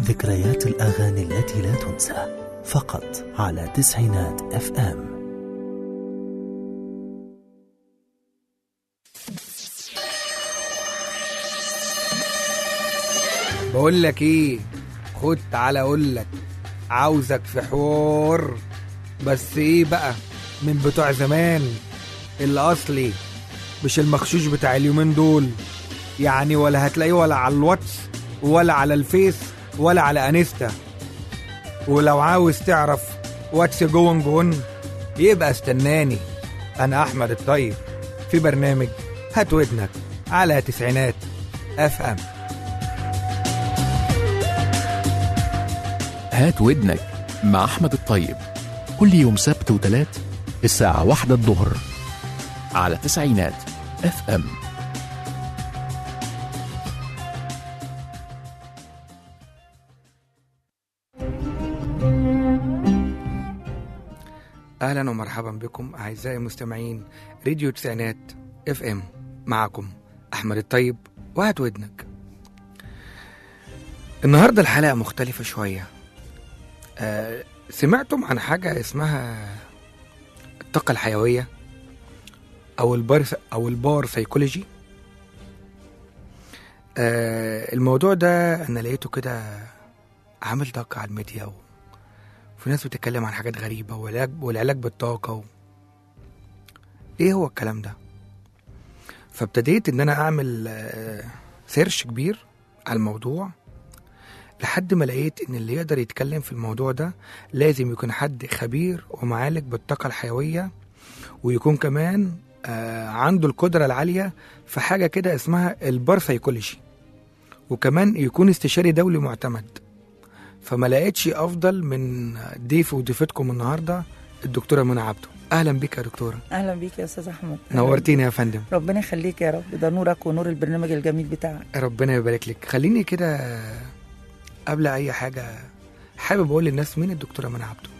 ذكريات الأغاني التي لا تنسى فقط على تسعينات اف ام بقول لك ايه خد تعالى اقول لك عاوزك في حوار بس ايه بقى من بتوع زمان الاصلي مش المخشوش بتاع اليومين دول يعني ولا هتلاقيه ولا على الواتس ولا على الفيس ولا على انستا ولو عاوز تعرف واتس جوين جون يبقى استناني انا احمد الطيب في برنامج هات ودنك على تسعينات اف ام هات ودنك مع أحمد الطيب كل يوم سبت وتلات الساعة واحدة الظهر على تسعينات اف ام اهلا ومرحبا بكم اعزائي المستمعين راديو تسعينات اف ام معكم احمد الطيب وهات ودنك النهارده الحلقه مختلفه شويه آه سمعتم عن حاجه اسمها الطاقه الحيويه او البار او البار سيكولوجي آه الموضوع ده انا لقيته كده عامل ضجه على الميديا و... في ناس بتتكلم عن حاجات غريبة والعلاج, والعلاج بالطاقة و... ايه هو الكلام ده فابتديت ان انا اعمل آه، سيرش كبير على الموضوع لحد ما لقيت ان اللي يقدر يتكلم في الموضوع ده لازم يكون حد خبير ومعالج بالطاقة الحيوية ويكون كمان آه، عنده القدرة العالية في حاجة كده اسمها البارسايكولوجي وكمان يكون استشاري دولي معتمد فما لقيتش افضل من ضيف وضيفتكم النهارده الدكتوره منى عبده اهلا بك يا دكتوره اهلا بيك يا استاذ احمد نورتيني يا فندم ربنا يخليك يا رب ده نورك ونور البرنامج الجميل بتاعك ربنا يبارك لك خليني كده قبل اي حاجه حابب اقول للناس مين الدكتوره منى عبده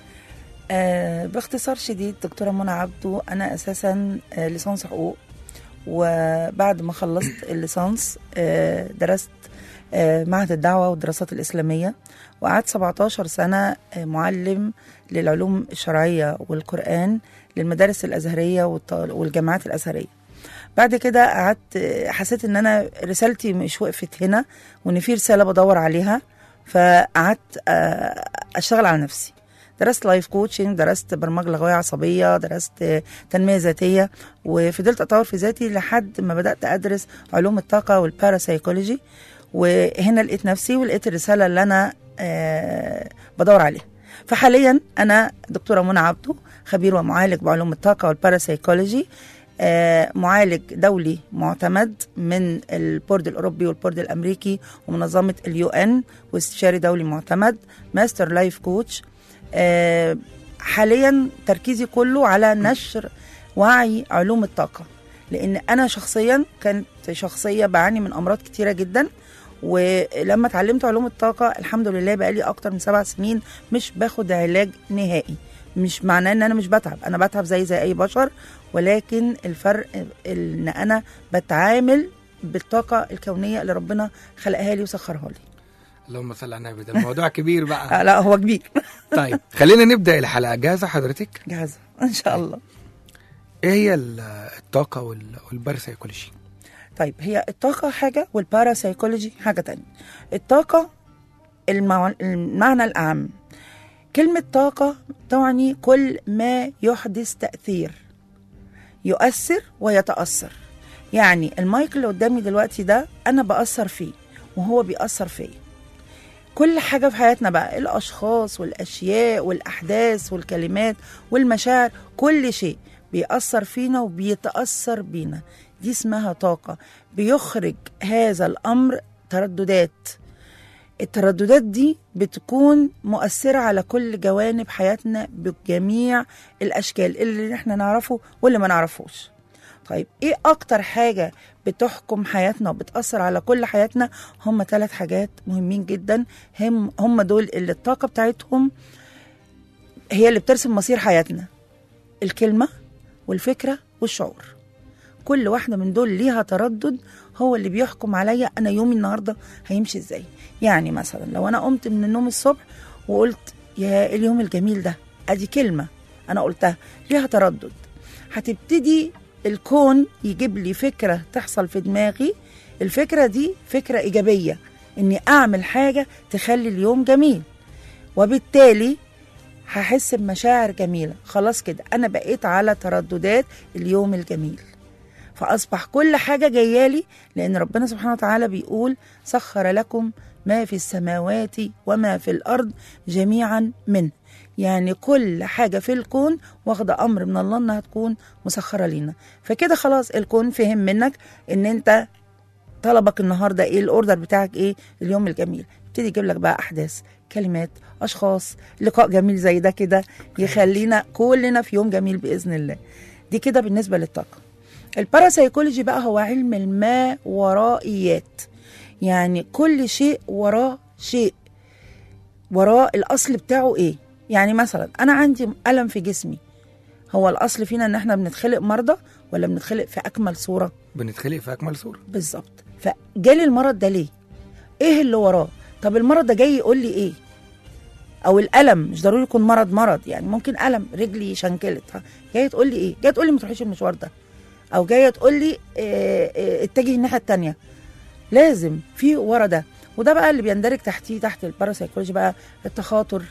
آه باختصار شديد دكتوره منى عبده انا اساسا آه ليسانس حقوق وبعد ما خلصت الليسانس آه درست آه معهد الدعوه والدراسات الاسلاميه وقعدت 17 سنه آه معلم للعلوم الشرعيه والقران للمدارس الازهريه والط- والجامعات الازهريه بعد كده قعدت آه، حسيت ان انا رسالتي مش وقفت هنا وان في رساله بدور عليها فقعدت آه، اشتغل على نفسي درست لايف كوتشنج درست برمجه لغويه عصبيه درست آه، تنميه ذاتيه وفضلت اطور في ذاتي لحد ما بدات ادرس علوم الطاقه والباراسايكولوجي وهنا لقيت نفسي ولقيت الرساله اللي انا آه، بدور عليها فحاليا انا دكتوره منى عبده خبير ومعالج بعلوم الطاقه والباراسايكولوجي آه، معالج دولي معتمد من البورد الاوروبي والبورد الامريكي ومنظمه اليو ان واستشاري دولي معتمد ماستر لايف كوتش آه، حاليا تركيزي كله على نشر وعي علوم الطاقه لان انا شخصيا كانت شخصيه بعاني من امراض كتيره جدا ولما اتعلمت علوم الطاقه الحمد لله بقالي اكتر من سبع سنين مش باخد علاج نهائي مش معناه ان انا مش بتعب انا بتعب زي زي اي بشر ولكن الفرق ان انا بتعامل بالطاقه الكونيه اللي ربنا خلقها لي وسخرها لي اللهم صل على النبي ده الموضوع كبير بقى آه لا هو كبير طيب خلينا نبدا الحلقه جاهزه حضرتك جاهزه ان شاء الله ايه هي ال- الطاقه وال- والبارسايكولوجي طيب هي الطاقة حاجة والباراسايكولوجي حاجة تانية الطاقة المع... المعنى الأعم كلمة طاقة تعني كل ما يحدث تأثير يؤثر ويتأثر يعني المايك اللي قدامي دلوقتي ده أنا بأثر فيه وهو بيأثر فيا كل حاجة في حياتنا بقى الأشخاص والأشياء والأحداث والكلمات والمشاعر كل شيء بيأثر فينا وبيتأثر بينا دي اسمها طاقة بيخرج هذا الأمر ترددات الترددات دي بتكون مؤثرة على كل جوانب حياتنا بجميع الأشكال اللي احنا نعرفه واللي ما نعرفوش طيب ايه اكتر حاجة بتحكم حياتنا وبتأثر على كل حياتنا هم ثلاث حاجات مهمين جدا هم هم دول اللي الطاقة بتاعتهم هي اللي بترسم مصير حياتنا الكلمة والفكرة والشعور كل واحده من دول ليها تردد هو اللي بيحكم عليا انا يومي النهارده هيمشي ازاي يعني مثلا لو انا قمت من النوم الصبح وقلت يا اليوم الجميل ده ادي كلمه انا قلتها ليها تردد هتبتدي الكون يجيب لي فكره تحصل في دماغي الفكره دي فكره ايجابيه اني اعمل حاجه تخلي اليوم جميل وبالتالي هحس بمشاعر جميله خلاص كده انا بقيت على ترددات اليوم الجميل فاصبح كل حاجه جايالي لان ربنا سبحانه وتعالى بيقول سخر لكم ما في السماوات وما في الارض جميعا منه يعني كل حاجه في الكون واخده امر من الله انها تكون مسخره لينا فكده خلاص الكون فهم منك ان انت طلبك النهارده ايه الاوردر بتاعك ايه اليوم الجميل يبتدي يجيب لك بقى احداث كلمات اشخاص لقاء جميل زي ده كده يخلينا كلنا في يوم جميل باذن الله دي كده بالنسبه للطاقه الباراسايكولوجي بقى هو علم الما ورائيات يعني كل شيء وراه شيء وراه الاصل بتاعه ايه يعني مثلا انا عندي الم في جسمي هو الاصل فينا ان احنا بنتخلق مرضى ولا بنتخلق في اكمل صوره بنتخلق في اكمل صوره بالظبط فجالي المرض ده ليه ايه اللي وراه طب المرض ده جاي يقول لي ايه او الالم مش ضروري يكون مرض مرض يعني ممكن الم رجلي شنكلت ها، جايه تقول لي ايه جايه تقول لي ما تروحيش المشوار ده او جايه تقول لي اه اه اتجهي الناحيه التانية لازم في ورا ده وده بقى اللي بيندرج تحتيه تحت الباراسايكولوجي بقى التخاطر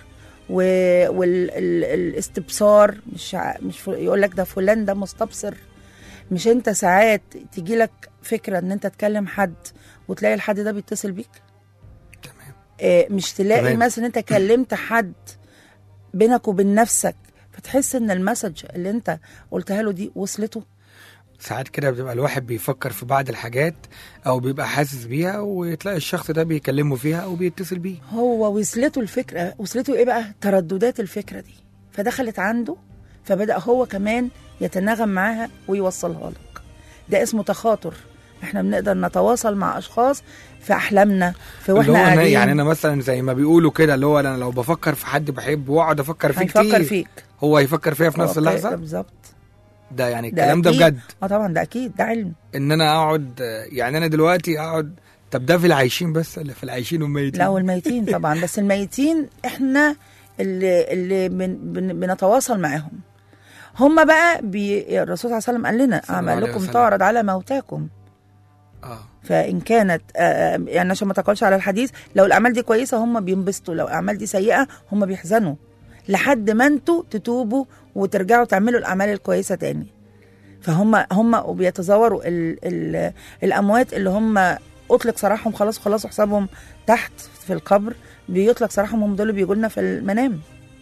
والاستبصار مش ع- مش ف- يقول لك ده فلان ده مستبصر مش انت ساعات تيجي لك فكره ان انت تكلم حد وتلاقي الحد ده بيتصل بيك تمام آه، مش تلاقي تمام. مثلا انت كلمت حد بينك وبين نفسك فتحس ان المسج اللي انت قلتها له دي وصلته ساعات كده بتبقى الواحد بيفكر في بعض الحاجات او بيبقى حاسس بيها وتلاقي الشخص ده بيكلمه فيها او بيتصل بيه هو وصلته الفكره وصلته ايه بقى ترددات الفكره دي فدخلت عنده فبدا هو كمان يتناغم معاها ويوصلها لك ده اسمه تخاطر احنا بنقدر نتواصل مع اشخاص في احلامنا في اللي واحنا هو أنا قاعدين يعني انا مثلا زي ما بيقولوا كده اللي هو انا لو بفكر في حد بحبه واقعد افكر فيه هيفكر كتير فيك هو هيفكر فيها في نفس أوكي، ده اللحظه بالظبط ده يعني ده الكلام ده أكيد. بجد اه طبعا ده اكيد ده علم ان انا اقعد يعني انا دلوقتي اقعد طب ده في العايشين بس ولا في العايشين والميتين لا والميتين طبعا بس الميتين احنا اللي اللي بن بن بنتواصل معاهم هم بقى بي الرسول صلى الله عليه وسلم قال لنا صلى الله عليه اعمالكم وسلم. تعرض على موتاكم اه فان كانت آه، يعني عشان ما تقولش على الحديث لو الاعمال دي كويسه هم بينبسطوا لو الاعمال دي سيئه هم بيحزنوا لحد ما انتوا تتوبوا وترجعوا تعملوا الاعمال الكويسه تاني فهم هم وبيتزوروا ال ال الاموات اللي هم اطلق سراحهم خلاص خلاص حسابهم تحت في القبر بيطلق سراحهم هم دول اللي بيجوا لنا في المنام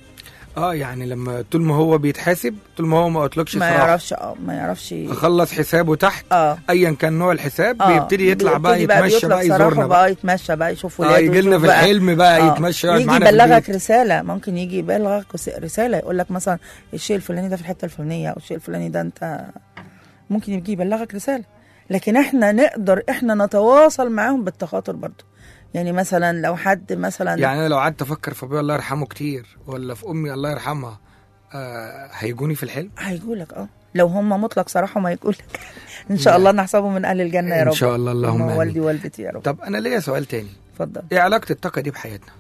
اه يعني لما طول ما هو بيتحاسب طول ما هو ما اطلقش ما صراحه يعرفش اه ما يعرفش اخلص حسابه تحت اه ايا كان نوع الحساب آه، بيبتدي يطلع بقى بيبتدي يتمشى بيطلق بقى سراحه يزورنا بقى بقى يتمشى بقى يشوف اه ولاده يجي لنا يشوف في بقى الحلم بقى آه. يتمشى يقعد يجي معانا في يبلغك البيت رساله ممكن يجي يبلغك وس- رساله يقول لك مثلا الشيء الفلاني ده في الحته الفلانيه او الشيء الفلاني ده انت ممكن يجي يبلغك رساله لكن احنا نقدر احنا نتواصل معاهم بالتخاطر برضو يعني مثلا لو حد مثلا يعني انا لو قعدت افكر في ابويا الله يرحمه كتير ولا في امي الله يرحمها آه هيجوني في الحلم هيقولك اه لو هم مطلق صراحه ما يقولك ان شاء الله نحسبهم من اهل الجنه يا إن رب شاء الله، اللهم هم آمين. والدي ووالدتي يا رب طب انا ليا سؤال تاني اتفضل ايه علاقه الطاقه دي بحياتنا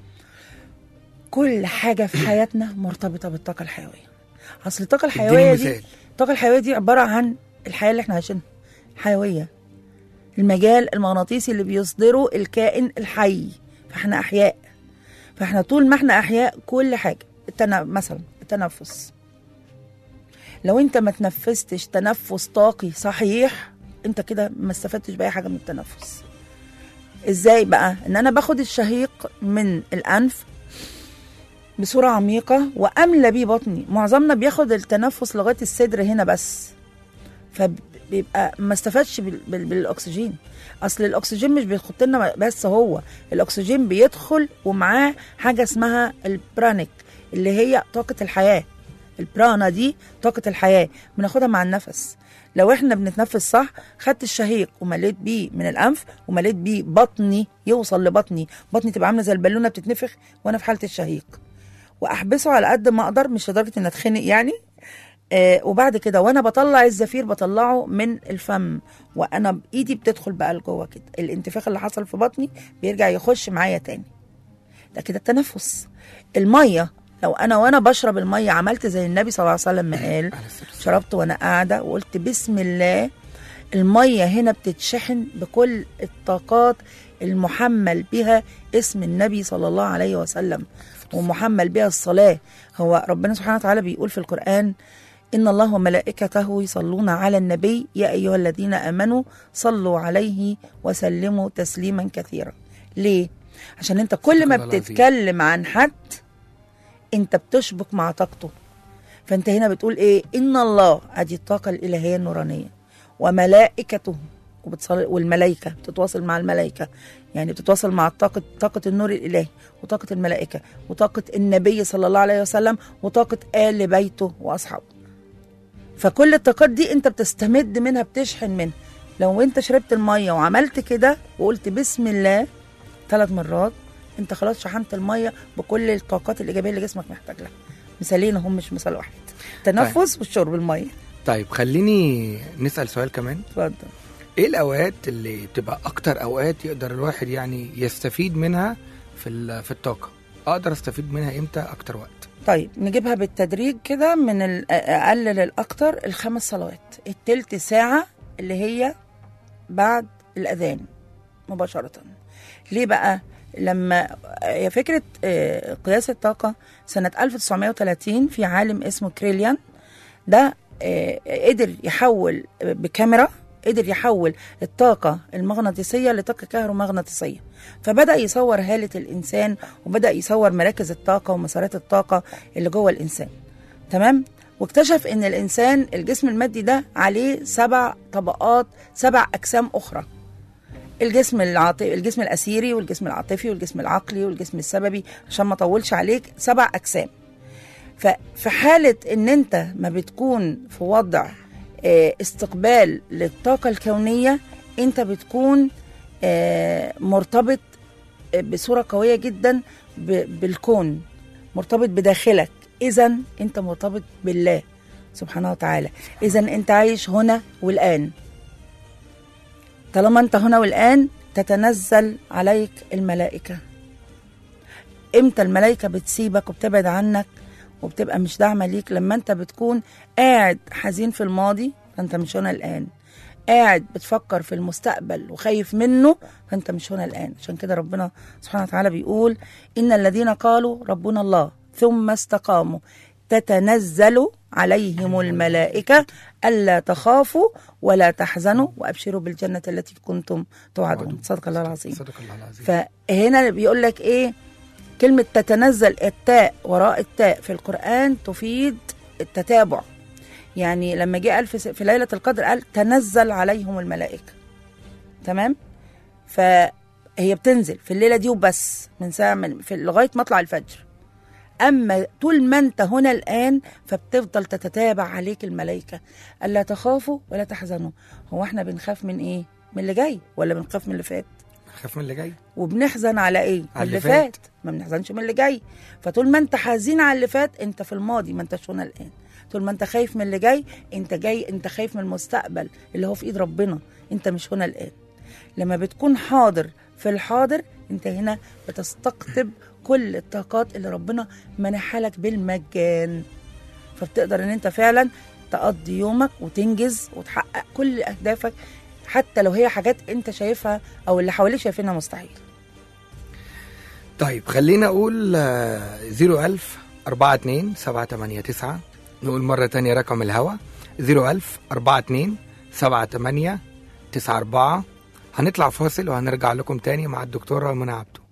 كل حاجه في حياتنا مرتبطه بالطاقه الحيويه اصل الطاقه اديني الحيويه دي مثال الطاقة الحيوية دي عبارة عن الحياة اللي احنا عايشينها حيوية المجال المغناطيسي اللي بيصدره الكائن الحي فاحنا أحياء فاحنا طول ما احنا أحياء كل حاجة التنا... مثلا التنفس لو انت ما تنفستش تنفس طاقي صحيح انت كده ما استفدتش بأي حاجة من التنفس ازاي بقى ان انا باخد الشهيق من الانف بصورة عميقة وأملى بيه بطني معظمنا بياخد التنفس لغاية الصدر هنا بس فبيبقى ما استفادش بال- بال- بالأكسجين أصل الأكسجين مش بيخط لنا بس هو الأكسجين بيدخل ومعاه حاجة اسمها البرانيك اللي هي طاقة الحياة البرانا دي طاقة الحياة بناخدها مع النفس لو احنا بنتنفس صح خدت الشهيق ومليت بيه من الانف ومليت بيه بطني يوصل لبطني بطني تبقى عامله زي البالونه بتتنفخ وانا في حاله الشهيق واحبسه على قد ما اقدر مش لدرجه ان اتخنق يعني آه وبعد كده وانا بطلع الزفير بطلعه من الفم وانا بايدي بتدخل بقى لجوه كده الانتفاخ اللي حصل في بطني بيرجع يخش معايا تاني ده كده التنفس الميه لو انا وانا بشرب الميه عملت زي النبي صلى الله عليه وسلم ما قال عليه الصلاة والسلام. شربت وانا قاعده وقلت بسم الله الميه هنا بتتشحن بكل الطاقات المحمل بها اسم النبي صلى الله عليه وسلم ومحمل بها الصلاه هو ربنا سبحانه وتعالى بيقول في القران ان الله وملائكته يصلون على النبي يا ايها الذين امنوا صلوا عليه وسلموا تسليما كثيرا ليه عشان انت كل ما صدق الله العظيم. بتتكلم عن حد انت بتشبك مع طاقته فانت هنا بتقول ايه ان الله ادي الطاقه الالهيه النورانيه وملائكته وبتصل والملائكه بتتواصل مع الملائكه يعني بتتواصل مع طاقه طاقه النور الالهي وطاقه الملائكه وطاقه النبي صلى الله عليه وسلم وطاقه ال بيته واصحابه فكل الطاقات دي انت بتستمد منها بتشحن منها لو انت شربت الميه وعملت كده وقلت بسم الله ثلاث مرات انت خلاص شحنت الميه بكل الطاقات الايجابيه اللي جسمك محتاج لها مثالين هم مش مثال واحد التنفس والشرب الميه طيب خليني نسال سؤال كمان اتفضل ايه الاوقات اللي بتبقى اكتر اوقات يقدر الواحد يعني يستفيد منها في ال- في الطاقه اقدر استفيد منها امتى اكتر وقت طيب نجيبها بالتدريج كده من الاقل للاكتر الخمس صلوات التلت ساعه اللي هي بعد الاذان مباشره ليه بقى لما هي فكره آه، قياس الطاقه سنه 1930 في عالم اسمه كريليان ده آه، قدر يحول بكاميرا قدر يحول الطاقة المغناطيسية لطاقة كهرومغناطيسية فبدأ يصور هالة الإنسان وبدأ يصور مراكز الطاقة ومسارات الطاقة اللي جوه الإنسان تمام واكتشف ان الانسان الجسم المادي ده عليه سبع طبقات سبع اجسام اخرى الجسم العاطفي الجسم الاسيري والجسم العاطفي والجسم العقلي والجسم السببي عشان ما اطولش عليك سبع اجسام ففي حالة إن أنت ما بتكون في وضع آه، استقبال للطاقة الكونية أنت بتكون آه، مرتبط آه، بصورة قوية جدا ب- بالكون مرتبط بداخلك إذا أنت مرتبط بالله سبحانه وتعالى إذا أنت عايش هنا والآن طالما أنت هنا والآن تتنزل عليك الملائكة امتى الملائكة بتسيبك وبتبعد عنك وبتبقى مش داعمه ليك لما انت بتكون قاعد حزين في الماضي فانت مش هنا الان قاعد بتفكر في المستقبل وخايف منه فانت مش هنا الان عشان كده ربنا سبحانه وتعالى بيقول ان الذين قالوا ربنا الله ثم استقاموا تتنزل عليهم الملائكه الا تخافوا ولا تحزنوا وابشروا بالجنه التي كنتم توعدون صدق الله العظيم صدق الله العظيم فهنا بيقول لك ايه كلمة تتنزل التاء وراء التاء في القرآن تفيد التتابع يعني لما جه قال في, س- في ليلة القدر قال تنزل عليهم الملائكة تمام فهي بتنزل في الليلة دي وبس من ساعة من في لغاية مطلع الفجر أما طول ما أنت هنا الآن فبتفضل تتتابع عليك الملائكة ألا تخافوا ولا تحزنوا هو احنا بنخاف من إيه؟ من اللي جاي ولا بنخاف من اللي فات؟ خاف من اللي جاي وبنحزن على ايه؟ على اللي اللي فات فات. ما بنحزنش من اللي جاي فطول ما انت حزين على اللي فات انت في الماضي ما انتش هنا الان طول ما انت خايف من اللي جاي انت جاي انت خايف من المستقبل اللي هو في ايد ربنا انت مش هنا الان لما بتكون حاضر في الحاضر انت هنا بتستقطب كل الطاقات اللي ربنا منحها لك بالمجان فبتقدر ان انت فعلا تقضي يومك وتنجز وتحقق كل اهدافك حتى لو هي حاجات انت شايفها او اللي حواليك شايفينها مستحيل طيب خلينا اقول آه، 01000 42 789 نقول مرة تانية رقم الهوا 01000 42 78 94 هنطلع فاصل وهنرجع لكم تاني مع الدكتورة منى عبده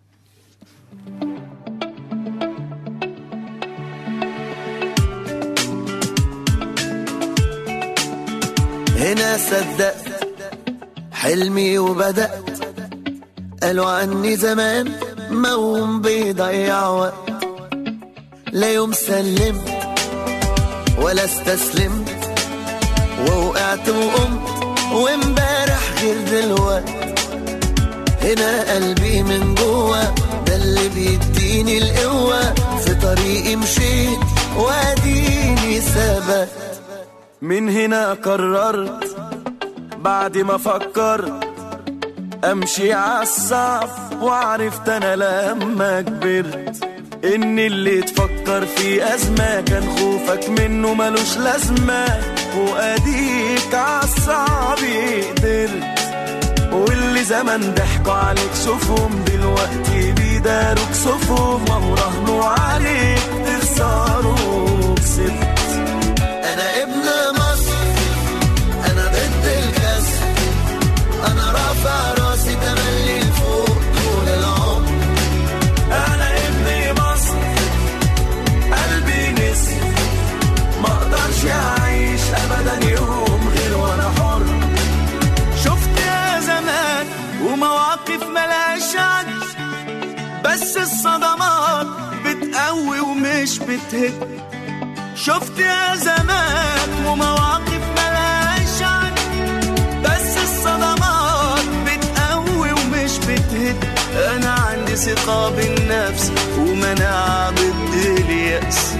هنا صدقت حلمي وبدأت قالوا عني زمان موم بيضيع وقت لا يوم سلمت ولا استسلمت ووقعت وقمت وامبارح غير دلوقت هنا قلبي من جوا ده اللي بيديني القوة في طريقي مشيت واديني ثبت من هنا قررت بعد ما فكرت امشي عالصعب وعرفت انا لما كبرت ان اللي تفكر في ازمه كان خوفك منه ملوش لازمه واديك عالصعب قدرت واللي زمان ضحكوا عليك شوفهم دلوقتي بيداروك صفهم وهو راهنوا عليك تخسروا كسبت انا ابن مصر انا ضد الكسر انا رافع راسي تملي لفوق طول العمر انا ابن مصر قلبي نسر ما اقدرش اعيش ابدا يوم غير وانا حر شفت يا زمان ومواقف ملهاش عد بس الصدمات بتقوي ومش بتهد شفت يا زمان ومواقف ملهاش عد بس الصدمات بتقوي ومش بتهد انا عندي ثقة بالنفس ومناعة ضد اليأس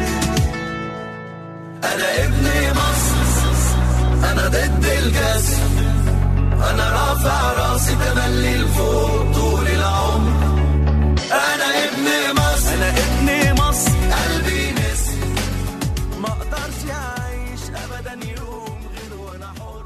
انا ابن مصر انا ضد الكسر انا رافع راسي تملي لفوق طول العمر انا ابن مصر انا ابن مصر قلبي نسر ما اقدرش اعيش ابدا يوم غير وانا حر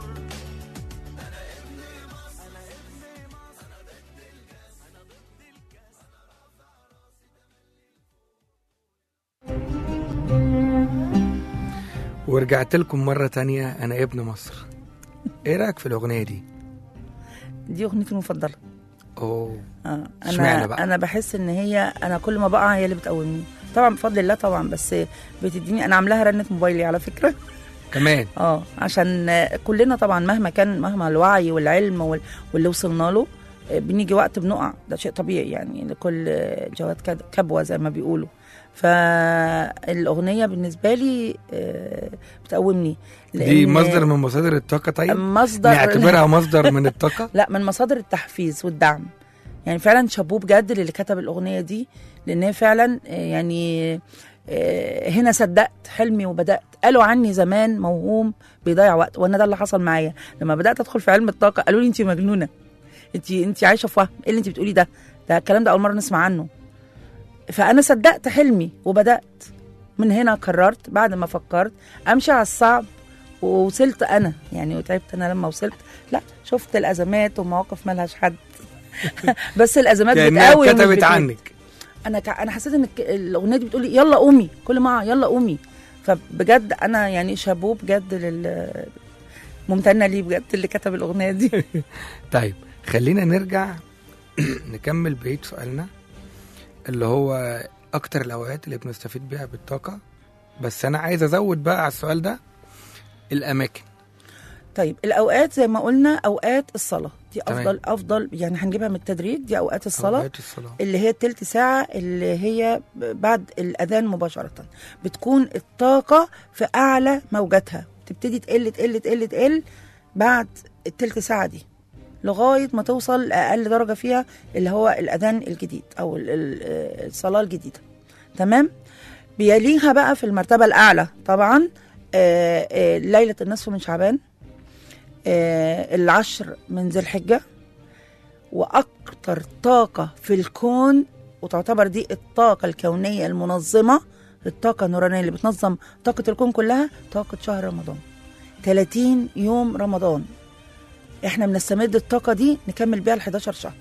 ورجعت لكم مرة تانية أنا ابن مصر إيه رأيك في الأغنية دي؟ دي اغنيتي المفضله أوه آه. اشمعنى انا بقى؟ انا بحس ان هي انا كل ما بقع هي اللي بتقومني طبعا بفضل الله طبعا بس بتديني انا عاملاها رنه موبايلي على فكره كمان اه عشان آه، كلنا طبعا مهما كان مهما الوعي والعلم وال- واللي وصلنا له آه، بنيجي وقت بنقع ده شيء طبيعي يعني لكل آه، جواد كد- كبوه زي ما بيقولوا فالاغنيه بالنسبه لي آه، بتقومني دي لأن مصدر من مصادر الطاقة طيب؟ مصدر نعتبرها مصدر من الطاقة؟ لا من مصادر التحفيز والدعم يعني فعلا شابوه بجد للي كتب الاغنيه دي لان هي فعلا آه، يعني آه، هنا صدقت حلمي وبدات قالوا عني زمان موهوم بيضيع وقت وانا ده اللي حصل معايا لما بدات ادخل في علم الطاقه قالوا لي انت مجنونه انت انت عايشه في وهم ايه اللي انت بتقولي ده ده الكلام ده اول مره نسمع عنه فانا صدقت حلمي وبدات من هنا قررت بعد ما فكرت امشي على الصعب ووصلت انا يعني وتعبت انا لما وصلت لا شفت الازمات ومواقف مالهاش حد بس الازمات كأنها بتقوي ومش كتبت بتهد. عنك انا كا- انا حسيت ان الك- الاغنيه دي بتقولي يلا قومي كل ما يلا قومي فبجد انا يعني شابوه بجد لل ممتنه ليه بجد اللي كتب الاغنيه دي طيب خلينا نرجع نكمل بقية سؤالنا اللي هو أكتر الأوقات اللي بنستفيد بيها بالطاقة بس أنا عايز أزود بقى على السؤال ده الأماكن طيب الاوقات زي ما قلنا اوقات الصلاه دي تمام. افضل افضل يعني هنجيبها من التدريج دي اوقات الصلاه أوقات الصلاة اللي هي التلت ساعة اللي هي بعد الأذان مباشرة بتكون الطاقة في أعلى موجاتها تبتدي تقل تقل تقل تقل بعد التلت ساعة دي لغاية ما توصل لأقل درجة فيها اللي هو الأذان الجديد أو ال- ال- الصلاة الجديدة تمام بيليها بقى في المرتبة الأعلى طبعا آه، آه، ليلة النصف من شعبان آه، العشر من ذي الحجة واكتر طاقه في الكون وتعتبر دي الطاقه الكونيه المنظمه الطاقه النورانيه اللي بتنظم طاقه الكون كلها طاقه شهر رمضان 30 يوم رمضان احنا بنستمد الطاقه دي نكمل بيها ال 11 شهر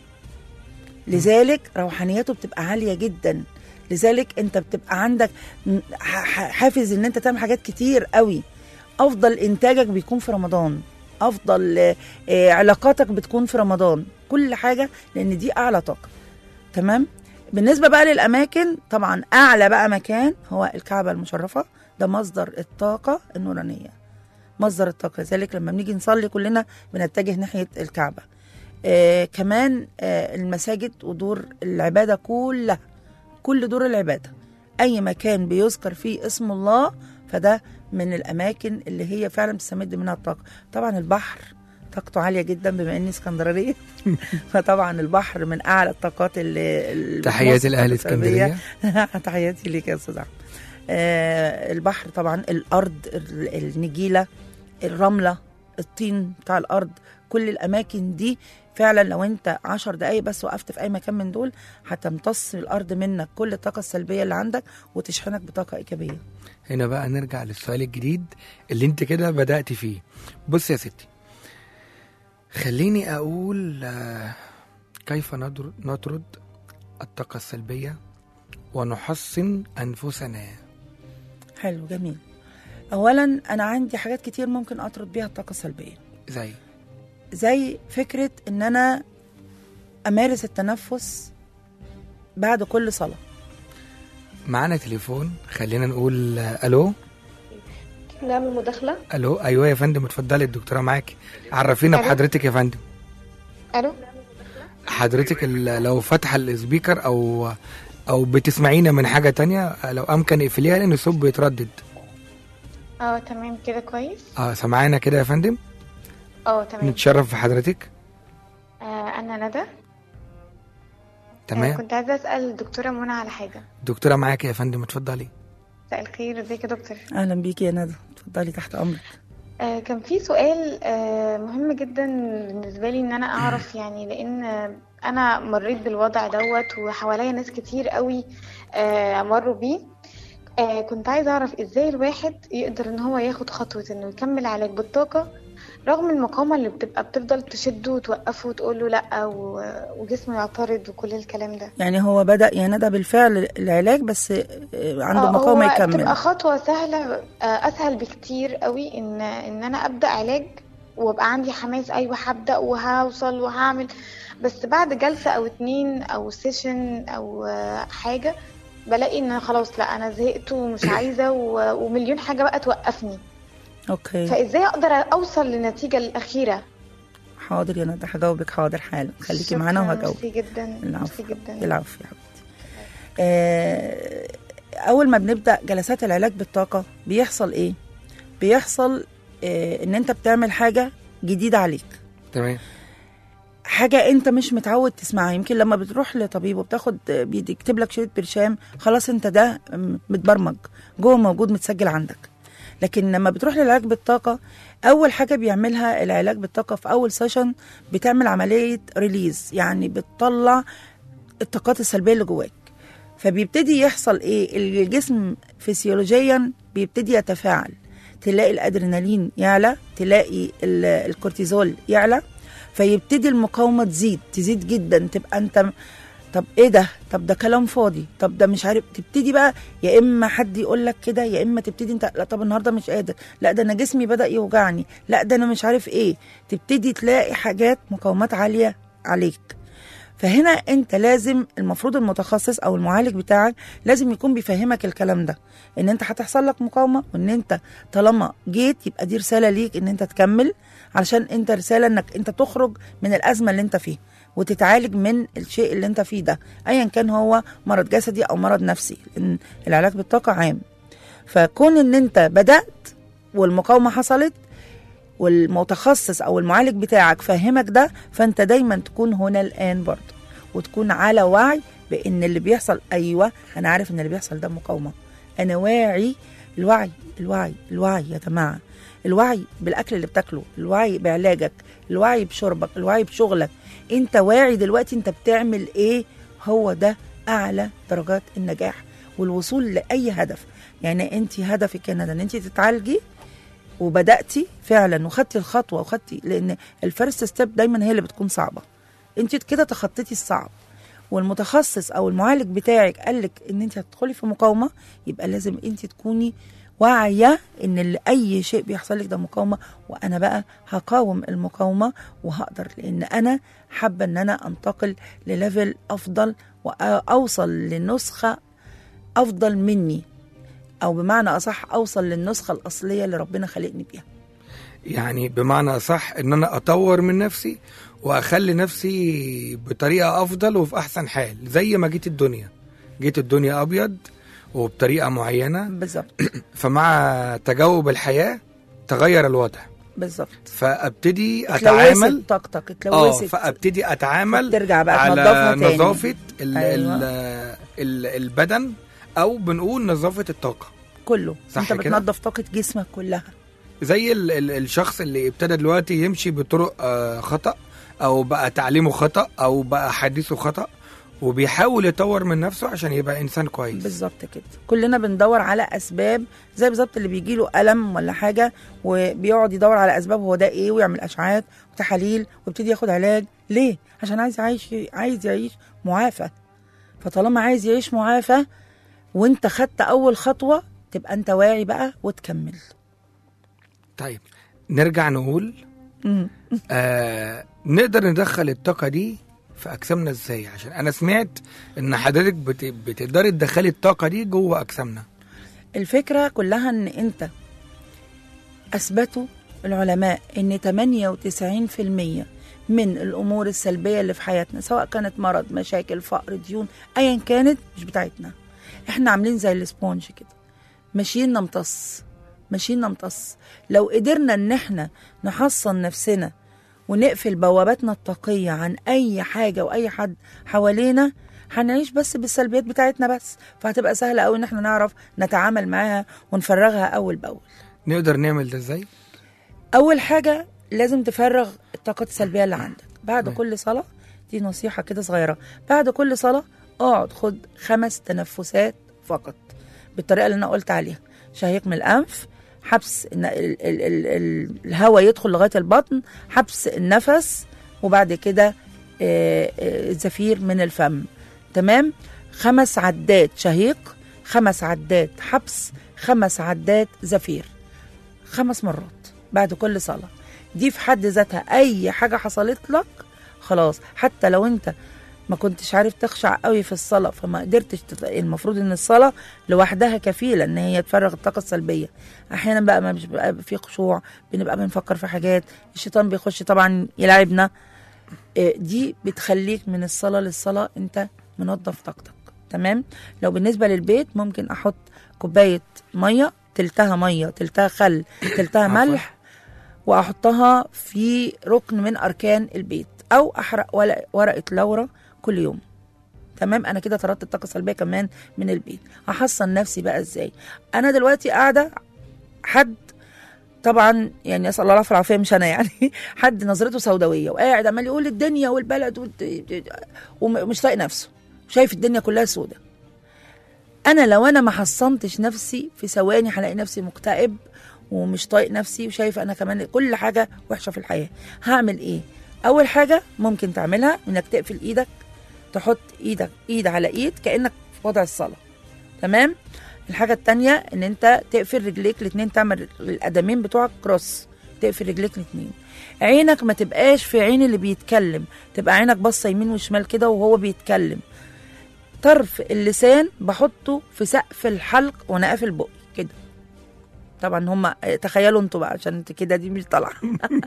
لذلك روحانيته بتبقى عاليه جدا لذلك انت بتبقى عندك م- ح- ح- حافز ان انت تعمل حاجات كتير قوي افضل انتاجك بيكون في رمضان افضل آه، آه، علاقاتك بتكون في رمضان كل حاجه لان دي اعلى طاقه تمام بالنسبه بقى للاماكن طبعا اعلى بقى مكان هو الكعبه المشرفه ده مصدر الطاقه النورانيه مصدر الطاقه لذلك لما بنيجي نصلي كلنا بنتجه ناحيه الكعبه آه كمان آه المساجد ودور العباده كلها كل دور العباده اي مكان بيذكر فيه اسم الله فده من الاماكن اللي هي فعلا بتستمد منها الطاقه طبعا البحر طاقته عاليه جدا بما اني اسكندرانيه فطبعا البحر من اعلى الطاقات اللي اللي تحياتي بتوصل لأهل السلبية. اسكندرية تحياتي ليك يا استاذ أحمد. آه البحر طبعا الارض ال- النجيله الرمله الطين بتاع الارض كل الاماكن دي فعلا لو انت عشر دقايق بس وقفت في اي مكان من دول هتمتص الارض منك كل الطاقه السلبيه اللي عندك وتشحنك بطاقه ايجابيه هنا بقى نرجع للسؤال الجديد اللي انت كده بدأت فيه بص يا ستي خليني أقول آه، كيف ندر- نطرد الطاقة السلبية ونحصن أنفسنا حلو جميل اولا انا عندي حاجات كتير ممكن اطرد بيها الطاقه السلبيه زي زي فكره ان انا امارس التنفس بعد كل صلاه معانا تليفون خلينا نقول آه، ألو نعمل مداخلة ألو أيوة يا فندم اتفضلي الدكتورة معاكي عرفينا ألو. بحضرتك يا فندم ألو حضرتك ال- لو فاتحة السبيكر أو أو بتسمعينا من حاجة تانية لو أمكن اقفليها لأن الصوت بيتردد اه تمام كده كويس اه سامعانا كده يا فندم اه تمام نتشرف بحضرتك آه أنا ندى آه تمام كنت عايزة أسأل الدكتورة منى على حاجة دكتورة معاكي يا فندم اتفضلي مساء الخير ازيك يا دكتور اهلا بيكي يا ندى اتفضلي تحت امرك آه كان في سؤال آه مهم جدا بالنسبة لي إن أنا أعرف يعني لأن آه، أنا مريت بالوضع دوت وحواليا ناس كتير قوي آه مروا بيه آه كنت عايزة أعرف إزاي الواحد يقدر إن هو ياخد خطوة إنه يكمل علاج بالطاقة رغم المقاومة اللي بتبقى بتفضل تشده وتوقفه وتقول له لأ و- وجسمه يعترض وكل الكلام ده يعني هو بدا يا ندى بالفعل العلاج بس آه، عنده آه، مقاومه هو يكمل تبقى خطوة سهلة آه، أسهل بكتير قوي إن إن أنا أبدأ علاج وأبقى عندي حماس أيوة هبدأ وهوصل وهعمل بس بعد جلسة أو اتنين أو سيشن أو آه، حاجة بلاقي إن خلاص لا أنا زهقت ومش عايزة و- ومليون حاجة بقى توقفني اوكي فإزاي أقدر أوصل للنتيجة الأخيرة حاضر يا ندى هجاوبك حاضر حالا خليكي شكراً، معانا وهجاوبك ميرسي جدا العفو ميرسي جدا العفو يا حبيبتي آه، اول ما بنبدا جلسات العلاج بالطاقه بيحصل ايه بيحصل آه، ان انت بتعمل حاجه جديده عليك تمام حاجه انت مش متعود تسمعها يمكن لما بتروح لطبيب وبتاخد بيكتب لك شريط برشام خلاص انت ده م- متبرمج جوه موجود متسجل عندك لكن لما بتروح للعلاج بالطاقه اول حاجه بيعملها العلاج بالطاقه في اول سيشن بتعمل عمليه ريليز يعني بتطلع الطاقات السلبيه اللي جواك فبيبتدي يحصل ايه الجسم فسيولوجيا بيبتدي يتفاعل تلاقي الادرينالين يعلى تلاقي ال- الكورتيزول يعلى فيبتدي المقاومه تزيد تزيد جدا تبقى انت طب ايه ده طب ده كلام فاضي طب ده مش عارف تبتدي بقى يا اما حد يقول لك كده يا اما تبتدي انت لا طب النهارده مش قادر لا ده انا جسمي بدا يوجعني لا ده انا مش عارف ايه تبتدي تلاقي حاجات مقاومات عاليه عليك فهنا انت لازم المفروض المتخصص او المعالج بتاعك لازم يكون بيفهمك الكلام ده ان انت هتحصل لك مقاومه وان انت طالما جيت يبقى دي رساله ليك ان انت تكمل علشان انت رساله انك انت تخرج من الازمه اللي انت فيها وتتعالج من الشيء اللي انت فيه ده ايا كان هو مرض جسدي او مرض نفسي لان العلاج بالطاقه عام فكون ان انت بدات والمقاومه حصلت والمتخصص او المعالج بتاعك فهمك ده فانت دايما تكون هنا الان برضه وتكون على وعي بان اللي بيحصل ايوه انا عارف ان اللي بيحصل ده مقاومه انا واعي الوعي الوعي الوعي يا جماعه الوعي بالاكل اللي بتاكله الوعي بعلاجك الوعي بشربك الوعي بشغلك انت واعي دلوقتي انت بتعمل ايه هو ده اعلى درجات النجاح والوصول لاي هدف يعني انت هدفك يا ندى ان انت تتعالجي وبداتي فعلا وخدتي الخطوه وخدتي لان الفيرست ستيب دايما هي اللي بتكون صعبه انت كده تخطيتي الصعب والمتخصص او المعالج بتاعك قال لك ان انت هتدخلي في مقاومه يبقى لازم انت تكوني واعيه ان اللي اي شيء بيحصل لك ده مقاومه وانا بقى هقاوم المقاومه وهقدر لان انا حابه ان انا انتقل لليفل افضل واوصل لنسخه افضل مني او بمعنى اصح اوصل للنسخه الاصليه اللي ربنا خلقني بيها يعني بمعنى صح ان انا اطور من نفسي واخلي نفسي بطريقه افضل وفي احسن حال زي ما جيت الدنيا جيت الدنيا ابيض وبطريقه معينه بالظبط فمع تجاوب الحياه تغير الوضع بالظبط فابتدي اتعامل اتلوثت طاقتك اه اتلوثت فابتدي اتعامل ترجع بقى على تنضفها تاني. نظافه ال أيوة. ال ال البدن او بنقول نظافه الطاقه كله صح انت كده؟ بتنظف طاقه جسمك كلها زي ال ال الشخص اللي ابتدى دلوقتي يمشي بطرق آه خطا او بقى تعليمه خطا او بقى حديثه خطا وبيحاول يطور من نفسه عشان يبقى انسان كويس بالظبط كده كلنا بندور على اسباب زي بالظبط اللي بيجي له الم ولا حاجه وبيقعد يدور على اسباب هو ده ايه ويعمل اشعاعات وتحاليل ويبتدي ياخد علاج ليه عشان عايز يعيش عايز يعيش معافى فطالما عايز يعيش معافى وانت خدت اول خطوه تبقى انت واعي بقى وتكمل طيب نرجع نقول مم. آه نقدر ندخل الطاقة دي في أجسامنا إزاي عشان أنا سمعت إن حضرتك بت... بتقدري تدخلي الطاقة دي جوه أجسامنا الفكرة كلها ان انت اثبتوا العلماء ان 98% من الامور السلبية اللي في حياتنا سواء كانت مرض مشاكل فقر ديون ايا كانت مش بتاعتنا احنا عاملين زي الاسبونج كده ماشيين نمتص ماشيين نمتص لو قدرنا ان احنا نحصن نفسنا ونقفل بواباتنا الطاقية عن أي حاجة وأي حد حوالينا هنعيش بس بالسلبيات بتاعتنا بس فهتبقى سهلة أوي إن احنا نعرف نتعامل معاها ونفرغها أول بأول نقدر نعمل ده إزاي؟ أول حاجة لازم تفرغ الطاقات السلبية اللي عندك بعد تمام. كل صلاة دي نصيحة كده صغيرة بعد كل صلاة اقعد خد خمس تنفسات فقط بالطريقة اللي أنا قلت عليها شهيق من الأنف حبس ال- ال- ال- ال- ال- الهواء يدخل لغاية البطن حبس النفس وبعد كده آه، آه، الزفير من الفم تمام خمس عدات شهيق خمس عدات حبس خمس عدات زفير خمس مرات بعد كل صلاة دي في حد ذاتها أي حاجة حصلت لك خلاص حتى لو أنت ما كنتش عارف تخشع قوي في الصلاة فما قدرتش تت... المفروض ان الصلاة لوحدها كفيلة ان هي تفرغ الطاقة السلبية احيانا بقى ما مش بقى في خشوع بنبقى بنفكر في حاجات الشيطان بيخش طبعا يلعبنا إيه، دي بتخليك من الصلاة للصلاة انت منظف طاقتك تمام لو بالنسبة للبيت ممكن احط كوباية مية تلتها مية تلتها خل تلتها عفواً. ملح واحطها في ركن من اركان البيت او احرق ورق- ورقة لورا كل يوم تمام انا كده طردت الطاقه السلبيه كمان من البيت هحصن نفسي بقى ازاي انا دلوقتي قاعده حد طبعا يعني اسال الله العافيه والعافيه مش انا يعني حد نظرته سوداويه وقاعد عمال يقول الدنيا والبلد والت- ومش طايق نفسه شايف الدنيا كلها سودة انا لو انا ما حصنتش نفسي في ثواني هلاقي نفسي مكتئب ومش طايق نفسي وشايف انا كمان كل حاجه وحشه في الحياه هعمل ايه اول حاجه ممكن تعملها انك تقفل ايدك تحط ايدك ايد على ايد كانك في وضع الصلاه تمام الحاجه التانية ان انت تقفل رجليك الاتنين تعمل القدمين بتوعك كروس تقفل رجليك الاتنين عينك ما تبقاش في عين اللي بيتكلم تبقى عينك باصه يمين وشمال كده وهو بيتكلم طرف اللسان بحطه في سقف الحلق وانا قافل بقي كده طبعا هم تخيلوا انتوا بقى عشان انت كده دي مش طالعه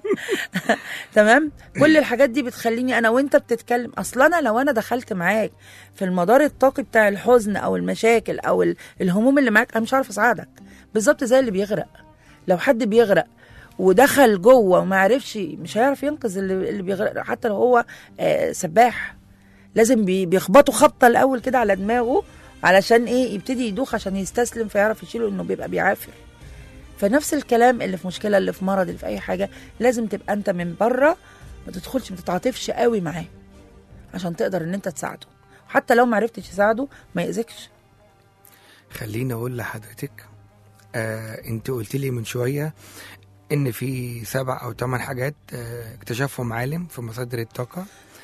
تمام كل الحاجات دي بتخليني انا وانت بتتكلم اصلا انا لو انا دخلت معاك في المدار الطاقي بتاع الحزن او المشاكل او ال- الهموم اللي معاك انا مش عارف اساعدك بالظبط زي اللي بيغرق لو حد بيغرق ودخل جوه وما عرفش مش هيعرف ينقذ اللي, اللي بيغرق حتى لو هو آه سباح لازم بي- بيخبطوا خبطه الاول كده على دماغه علشان ايه يبتدي يدوخ عشان يستسلم فيعرف يشيله انه بيبقى بيعافر فنفس الكلام اللي في مشكله اللي في مرض اللي في اي حاجه لازم تبقى انت من بره ما تدخلش ما تتعاطفش قوي معاه عشان تقدر ان انت تساعده حتى لو ما عرفتش تساعده ما يأذكش خليني أقول لحضرتك آه أنت قلت لي من شوية إن في سبع أو ثمان حاجات آه اكتشفهم عالم في مصادر الطاقة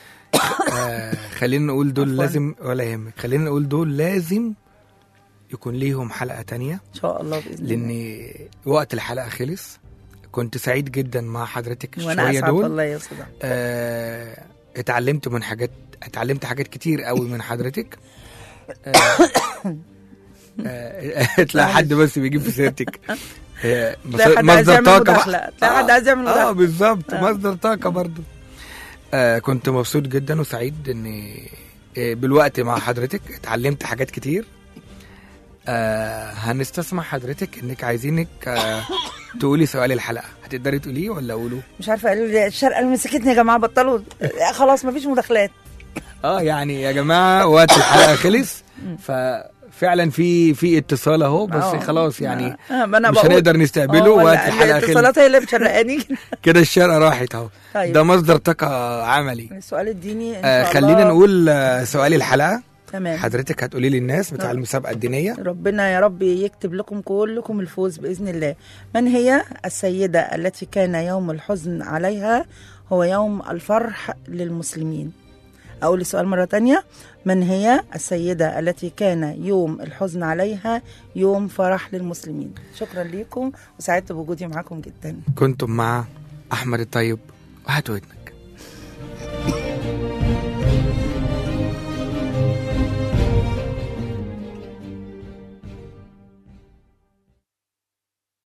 آه خلينا نقول دول عفواً. لازم ولا يهمك خلينا نقول دول لازم يكون ليهم حلقة تانية ان شاء الله باذن الله لان وقت الحلقه خلص كنت سعيد جدا مع حضرتك وانا شويه اسعد دول والله يا صدى آه اتعلمت من حاجات اتعلمت حاجات كتير قوي من حضرتك آه آه تلاقي حد بس بيجيب في سيرتك آه، تلاقي حد عايز مصدر يعمل طاقه مداخله بقى تلاقي حد عايز يعمل اه مداخله بالظبط آه. مصدر طاقه برضو آه كنت مبسوط جدا وسعيد اني آه، بالوقت مع حضرتك اتعلمت حاجات كتير آه هنستسمع حضرتك انك عايزينك آه تقولي سؤال الحلقه هتقدري تقوليه ولا اقوله مش عارفه قالوا لي الشرق قالوا مسكتني يا جماعه بطلوا خلاص مفيش مداخلات اه يعني يا جماعه وقت الحلقه خلص ف فعلا في في اتصال اهو بس آه. خلاص يعني آه، ما أنا مش بقول- هنقدر نستقبله آه، وقت ولا- الحلقه خلص الاتصالات هي اللي مشرقاني كده الشرقه راحت اهو طيب. ده مصدر طاقه عملي السؤال الديني ان آه شاء خلينا الله نقول آه سؤال الحلقه تمام حضرتك هتقولي لي الناس بتاع نعم. المسابقه الدينيه ربنا يا رب يكتب لكم كلكم الفوز بإذن الله من هي السيدة التي كان يوم الحزن عليها هو يوم الفرح للمسلمين أقول السؤال مرة تانية من هي السيدة التي كان يوم الحزن عليها يوم فرح للمسلمين شكرا لكم وسعدت بوجودي معاكم جدا كنتم مع احمد الطيب وهات ودنك